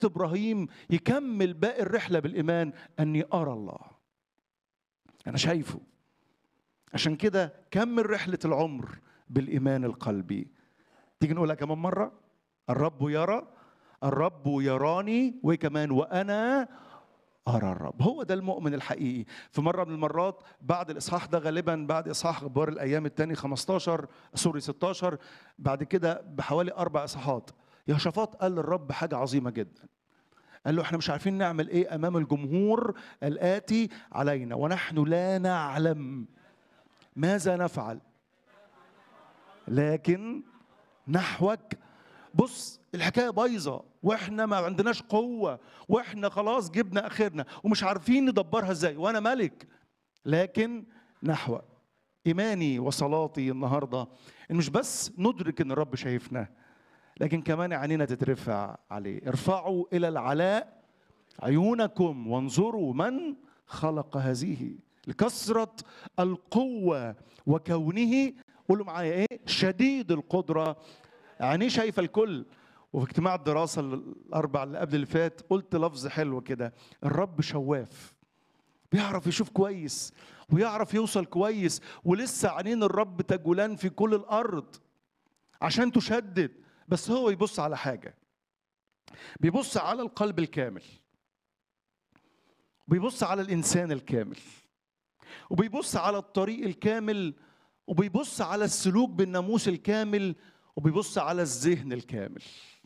ابراهيم يكمل باقي الرحله بالايمان اني ارى الله انا شايفه عشان كده كمل رحله العمر بالايمان القلبي تيجي نقولها كمان مره الرب يرى الرب يراني وكمان وانا أرى الرب هو ده المؤمن الحقيقي في مرة من المرات بعد الإصحاح ده غالبا بعد إصحاح أخبار الأيام الثاني 15 سوري 16 بعد كده بحوالي أربع إصحاحات يهوشافاط قال للرب حاجة عظيمة جدا قال له احنا مش عارفين نعمل ايه امام الجمهور الاتي علينا ونحن لا نعلم ماذا نفعل لكن نحوك بص الحكايه بايظه واحنا ما عندناش قوه واحنا خلاص جبنا اخرنا ومش عارفين ندبرها ازاي وانا ملك لكن نحو ايماني وصلاتي النهارده ان مش بس ندرك ان الرب شايفنا لكن كمان عينينا تترفع عليه ارفعوا الى العلاء عيونكم وانظروا من خلق هذه لكثره القوه وكونه قولوا معايا ايه شديد القدره عينيه شايفه الكل وفي اجتماع الدراسة الأربع اللي قبل اللي فات قلت لفظ حلو كده الرب شواف بيعرف يشوف كويس ويعرف يوصل كويس ولسه عينين الرب تجولان في كل الأرض عشان تشدد بس هو يبص على حاجة بيبص على القلب الكامل وبيبص على الإنسان الكامل وبيبص على الطريق الكامل وبيبص على السلوك بالناموس الكامل وبيبص على الذهن الكامل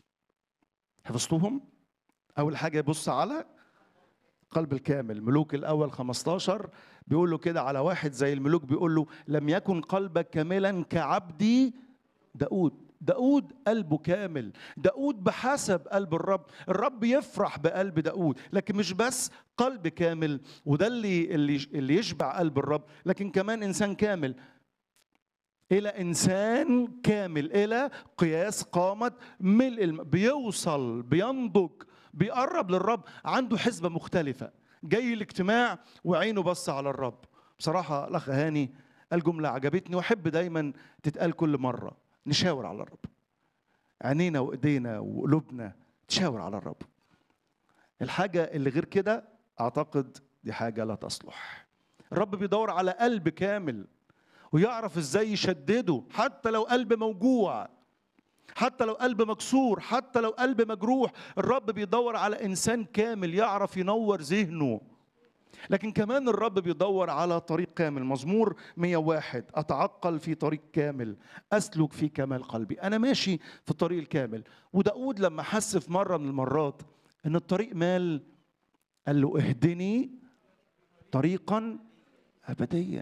حفظتوهم اول حاجه يبص على قلب الكامل ملوك الاول 15 بيقول له كده على واحد زي الملوك بيقول له لم يكن قلبك كاملا كعبدي داود داود قلبه كامل داود بحسب قلب الرب الرب يفرح بقلب داود لكن مش بس قلب كامل وده اللي اللي اللي يشبع قلب الرب لكن كمان انسان كامل الى انسان كامل الى قياس قامه ملء الم... بيوصل بينضج بيقرب للرب عنده حسبه مختلفه جاي الاجتماع وعينه بص على الرب بصراحه الاخ هاني قال جمله عجبتني واحب دايما تتقال كل مره نشاور على الرب عينينا وايدينا وقلوبنا تشاور على الرب الحاجه اللي غير كده اعتقد دي حاجه لا تصلح الرب بيدور على قلب كامل ويعرف ازاي يشدده حتى لو قلب موجوع حتى لو قلب مكسور حتى لو قلب مجروح الرب بيدور على انسان كامل يعرف ينور ذهنه لكن كمان الرب بيدور على طريق كامل مزمور 101 اتعقل في طريق كامل اسلك في كمال قلبي انا ماشي في الطريق الكامل وداود لما حس في مره من المرات ان الطريق مال قال له اهدني طريقا ابديا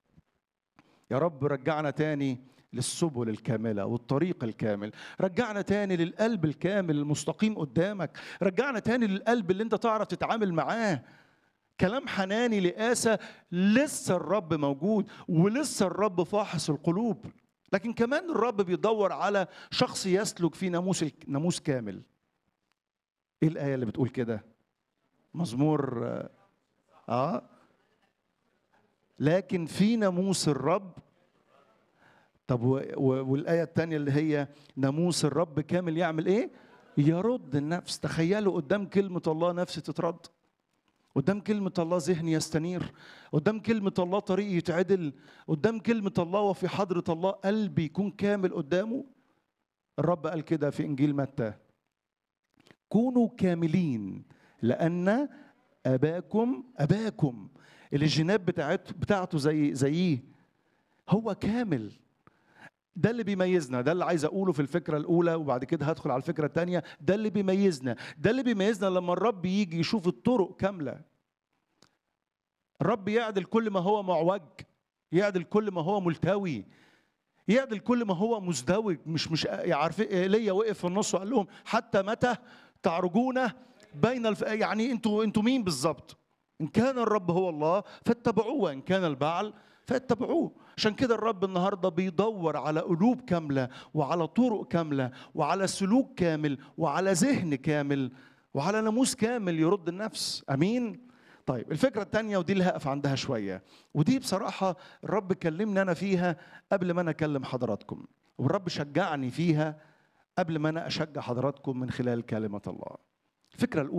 يا رب رجعنا تاني للسبل الكاملة والطريق الكامل رجعنا تاني للقلب الكامل المستقيم قدامك رجعنا تاني للقلب اللي انت تعرف تتعامل معاه كلام حناني لآسى لسه الرب موجود ولسه الرب فاحص القلوب لكن كمان الرب بيدور على شخص يسلك في ناموس ناموس كامل ايه الآية اللي بتقول كده مزمور اه لكن في ناموس الرب طب والآية الثانية اللي هي ناموس الرب كامل يعمل إيه؟ يرد النفس تخيلوا قدام كلمة الله نفسي تترد قدام كلمة الله ذهني يستنير قدام كلمة الله طريقي يتعدل قدام كلمة الله وفي حضرة الله قلبي يكون كامل قدامه الرب قال كده في إنجيل متى كونوا كاملين لأن أباكم أباكم الجينات بتاعته بتاعته زي زيه هو كامل ده اللي بيميزنا ده اللي عايز اقوله في الفكره الاولى وبعد كده هدخل على الفكره الثانيه ده اللي بيميزنا ده اللي بيميزنا لما الرب يجي يشوف الطرق كامله الرب يعدل كل ما هو معوج يعدل كل ما هو ملتوي يعدل كل ما هو مزدوج مش مش عارف ايليا وقف في النص وقال لهم حتى متى تعرجون بين الف... يعني انتوا انتوا مين بالظبط ان كان الرب هو الله فاتبعوه وان كان البعل فاتبعوه عشان كده الرب النهارده بيدور على قلوب كامله وعلى طرق كامله وعلى سلوك كامل وعلى ذهن كامل وعلى ناموس كامل يرد النفس امين طيب الفكره الثانيه ودي اللي هقف عندها شويه ودي بصراحه الرب كلمني انا فيها قبل ما انا اكلم حضراتكم والرب شجعني فيها قبل ما انا اشجع حضراتكم من خلال كلمه الله الفكره الاولى